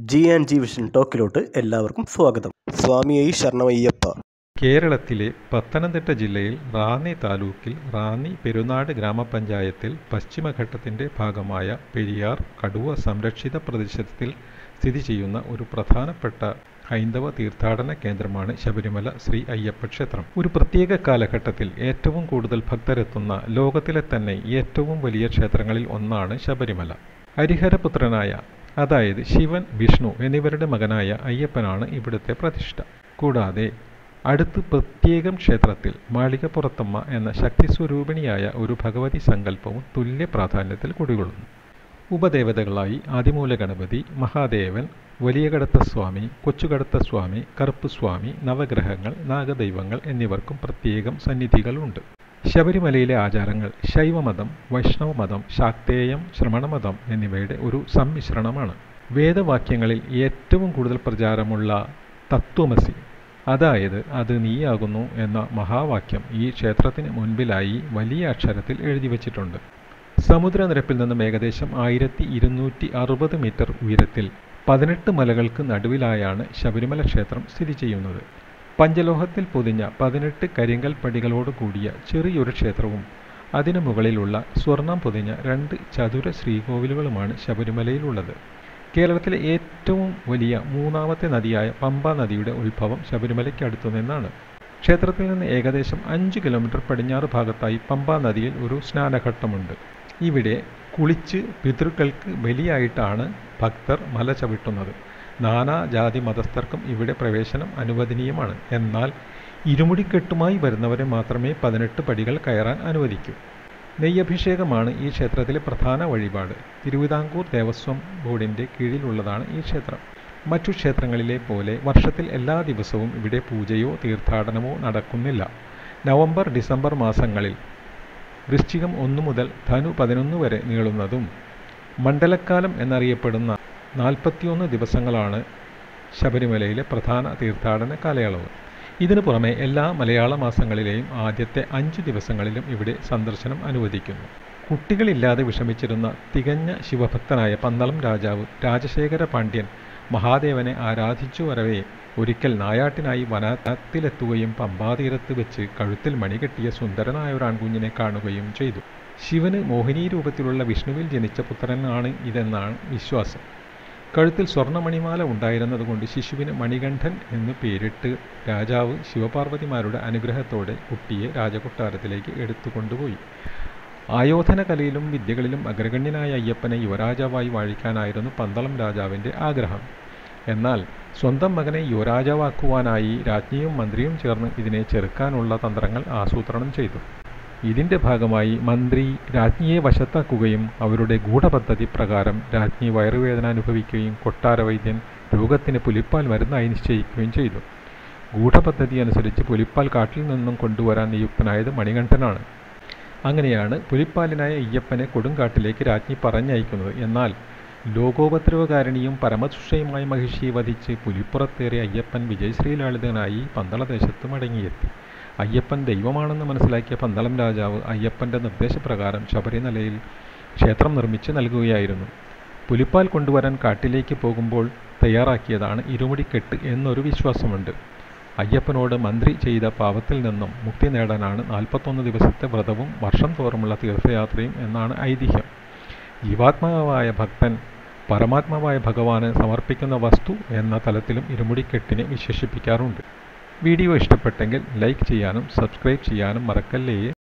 G and G vision ടോക്കിലോട്ട് എല്ലാവർക്കും സ്വാഗതം സ്വാമിയെ ശരണമയ്യപ്പ കേരളത്തിലെ പത്തനംതിട്ട ജില്ലയിൽ റാന്നി താലൂക്കിൽ റാന്നി പെരുനാട് ഗ്രാമപഞ്ചായത്തിൽ പശ്ചിമഘട്ടത്തിൻ്റെ ഭാഗമായ പെരിയാർ കടുവ സംരക്ഷിത പ്രദേശത്തിൽ സ്ഥിതി ചെയ്യുന്ന ഒരു പ്രധാനപ്പെട്ട ഹൈന്ദവ തീർത്ഥാടന കേന്ദ്രമാണ് ശബരിമല ശ്രീ അയ്യപ്പ ക്ഷേത്രം ഒരു പ്രത്യേക കാലഘട്ടത്തിൽ ഏറ്റവും കൂടുതൽ ഭക്തരെത്തുന്ന ലോകത്തിലെ തന്നെ ഏറ്റവും വലിയ ക്ഷേത്രങ്ങളിൽ ഒന്നാണ് ശബരിമല ഹരിഹരപുത്രനായ അതായത് ശിവൻ വിഷ്ണു എന്നിവരുടെ മകനായ അയ്യപ്പനാണ് ഇവിടുത്തെ പ്രതിഷ്ഠ കൂടാതെ അടുത്ത് പ്രത്യേകം ക്ഷേത്രത്തിൽ മാളികപ്പുറത്തമ്മ എന്ന ശക്തി സ്വരൂപിണിയായ ഒരു ഭഗവതി സങ്കല്പവും തുല്യ പ്രാധാന്യത്തിൽ കുടികൊള്ളുന്നു ഉപദേവതകളായി ആദിമൂല ഗണപതി മഹാദേവൻ വലിയ കടത്തസ്വാമി കൊച്ചുകടത്തസ്വാമി കറുപ്പുസ്വാമി നവഗ്രഹങ്ങൾ നാഗദൈവങ്ങൾ എന്നിവർക്കും പ്രത്യേകം സന്നിധികളുണ്ട് ശബരിമലയിലെ ആചാരങ്ങൾ ശൈവമതം വൈഷ്ണവമതം ശാക്തേയം ശ്രമണമതം എന്നിവയുടെ ഒരു സമ്മിശ്രണമാണ് വേദവാക്യങ്ങളിൽ ഏറ്റവും കൂടുതൽ പ്രചാരമുള്ള തത്വമസി അതായത് അത് നീയാകുന്നു എന്ന മഹാവാക്യം ഈ ക്ഷേത്രത്തിന് മുൻപിലായി വലിയ അക്ഷരത്തിൽ എഴുതി വച്ചിട്ടുണ്ട് സമുദ്രനിരപ്പിൽ നിന്നും ഏകദേശം ആയിരത്തി ഇരുന്നൂറ്റി അറുപത് മീറ്റർ ഉയരത്തിൽ പതിനെട്ട് മലകൾക്ക് നടുവിലായാണ് ശബരിമല ക്ഷേത്രം സ്ഥിതി ചെയ്യുന്നത് പഞ്ചലോഹത്തിൽ പൊതിഞ്ഞ പതിനെട്ട് കരിങ്കൽ പടികളോട് കൂടിയ ചെറിയൊരു ക്ഷേത്രവും അതിനു മുകളിലുള്ള സ്വർണം പൊതിഞ്ഞ രണ്ട് ചതുര ശ്രീകോവിലുകളുമാണ് ശബരിമലയിലുള്ളത് കേരളത്തിലെ ഏറ്റവും വലിയ മൂന്നാമത്തെ നദിയായ പമ്പ നദിയുടെ ഉത്ഭവം ശബരിമലയ്ക്ക് അടുത്തു നിന്നാണ് ക്ഷേത്രത്തിൽ നിന്ന് ഏകദേശം അഞ്ച് കിലോമീറ്റർ പടിഞ്ഞാറ് ഭാഗത്തായി പമ്പ നദിയിൽ ഒരു സ്നാനഘട്ടമുണ്ട് ഇവിടെ കുളിച്ച് പിതൃക്കൾക്ക് ബലിയായിട്ടാണ് ഭക്തർ മല ചവിട്ടുന്നത് നാനാ ജാതി മതസ്ഥർക്കും ഇവിടെ പ്രവേശനം അനുവദനീയമാണ് എന്നാൽ ഇരുമുടിക്കെട്ടുമായി വരുന്നവരെ മാത്രമേ പതിനെട്ട് പടികൾ കയറാൻ അനുവദിക്കൂ നെയ്യഭിഷേകമാണ് ഈ ക്ഷേത്രത്തിലെ പ്രധാന വഴിപാട് തിരുവിതാംകൂർ ദേവസ്വം ബോർഡിൻ്റെ കീഴിലുള്ളതാണ് ഈ ക്ഷേത്രം മറ്റു ക്ഷേത്രങ്ങളിലെ പോലെ വർഷത്തിൽ എല്ലാ ദിവസവും ഇവിടെ പൂജയോ തീർത്ഥാടനമോ നടക്കുന്നില്ല നവംബർ ഡിസംബർ മാസങ്ങളിൽ വൃശ്ചികം ഒന്നു മുതൽ ധനു പതിനൊന്ന് വരെ നീളുന്നതും മണ്ഡലക്കാലം എന്നറിയപ്പെടുന്ന നാൽപ്പത്തിയൊന്ന് ദിവസങ്ങളാണ് ശബരിമലയിലെ പ്രധാന തീർത്ഥാടന കാലയളവ് ഇതിനു പുറമെ എല്ലാ മലയാള മാസങ്ങളിലെയും ആദ്യത്തെ അഞ്ച് ദിവസങ്ങളിലും ഇവിടെ സന്ദർശനം അനുവദിക്കുന്നു കുട്ടികളില്ലാതെ വിഷമിച്ചിരുന്ന തികഞ്ഞ ശിവഭക്തനായ പന്തളം രാജാവ് രാജശേഖര പാണ്ഡ്യൻ മഹാദേവനെ ആരാധിച്ചു വരവേ ഒരിക്കൽ നായാട്ടിനായി വനത്തിലെത്തുകയും പമ്പാതീരത്ത് വെച്ച് കഴുത്തിൽ മണികെട്ടിയ സുന്ദരനായ ഒരു ആൺകുഞ്ഞിനെ കാണുകയും ചെയ്തു ശിവന് മോഹിനി രൂപത്തിലുള്ള വിഷ്ണുവിൽ ജനിച്ച പുത്രനാണ് ഇതെന്നാണ് വിശ്വാസം കഴുത്തിൽ സ്വർണ്ണമണിമാല ഉണ്ടായിരുന്നതുകൊണ്ട് ശിശുവിന് മണികണ്ഠൻ എന്ന് പേരിട്ട് രാജാവ് ശിവപാർവതിമാരുടെ അനുഗ്രഹത്തോടെ കുട്ടിയെ രാജകൊട്ടാരത്തിലേക്ക് എടുത്തുകൊണ്ടുപോയി ആയോധന കലയിലും വിദ്യകളിലും അഗ്രഗണ്യനായ അയ്യപ്പനെ യുവരാജാവായി വാഴിക്കാനായിരുന്നു പന്തളം രാജാവിൻ്റെ ആഗ്രഹം എന്നാൽ സ്വന്തം മകനെ യുവരാജാവാക്കുവാനായി രാജ്ഞിയും മന്ത്രിയും ചേർന്ന് ഇതിനെ ചെറുക്കാനുള്ള തന്ത്രങ്ങൾ ആസൂത്രണം ചെയ്തു ഇതിൻ്റെ ഭാഗമായി മന്ത്രി രാജ്ഞിയെ വശത്താക്കുകയും അവരുടെ ഗൂഢപദ്ധതി പ്രകാരം രാജ്ഞി വയറുവേദന അനുഭവിക്കുകയും കൊട്ടാരവൈദ്യൻ രോഗത്തിന് പുലിപ്പാൽ മരുന്നായി നിശ്ചയിക്കുകയും ചെയ്തു ഗൂഢപദ്ധതി അനുസരിച്ച് പുലിപ്പാൽ കാട്ടിൽ നിന്നും കൊണ്ടുവരാൻ നിയുക്തനായത് മണികണ്ഠനാണ് അങ്ങനെയാണ് പുലിപ്പാലിനായ അയ്യപ്പനെ കൊടുങ്കാട്ടിലേക്ക് രാജ്ഞി പറഞ്ഞയക്കുന്നത് എന്നാൽ ലോകോപദ്രവകാരിണിയും പരമസുഷയുമായ മഹിഷിയെ വധിച്ച് പുലിപ്പുറത്തേറിയ അയ്യപ്പൻ വിജയശ്രീലാളിതനായി പന്തളദേശത്ത് മടങ്ങിയെത്തി അയ്യപ്പൻ ദൈവമാണെന്ന് മനസ്സിലാക്കിയ പന്തളം രാജാവ് അയ്യപ്പൻ്റെ നിർദ്ദേശപ്രകാരം ശബരിമലയിൽ ക്ഷേത്രം നിർമ്മിച്ച് നൽകുകയായിരുന്നു പുലിപ്പാൽ കൊണ്ടുവരാൻ കാട്ടിലേക്ക് പോകുമ്പോൾ തയ്യാറാക്കിയതാണ് ഇരുമുടിക്കെട്ട് എന്നൊരു വിശ്വാസമുണ്ട് അയ്യപ്പനോട് മന്ത്രി ചെയ്ത പാപത്തിൽ നിന്നും മുക്തി നേടാനാണ് നാൽപ്പത്തൊന്ന് ദിവസത്തെ വ്രതവും വർഷം തോറുമുള്ള തീർത്ഥയാത്രയും എന്നാണ് ഐതിഹ്യം ജീവാത്മാവായ ഭക്തൻ പരമാത്മാവായ ഭഗവാന് സമർപ്പിക്കുന്ന വസ്തു എന്ന തലത്തിലും ഇരുമുടിക്കെട്ടിനെ വിശേഷിപ്പിക്കാറുണ്ട് വീഡിയോ ഇഷ്ടപ്പെട്ടെങ്കിൽ ലൈക്ക് ചെയ്യാനും സബ്സ്ക്രൈബ് ചെയ്യാനും മറക്കല്ലേ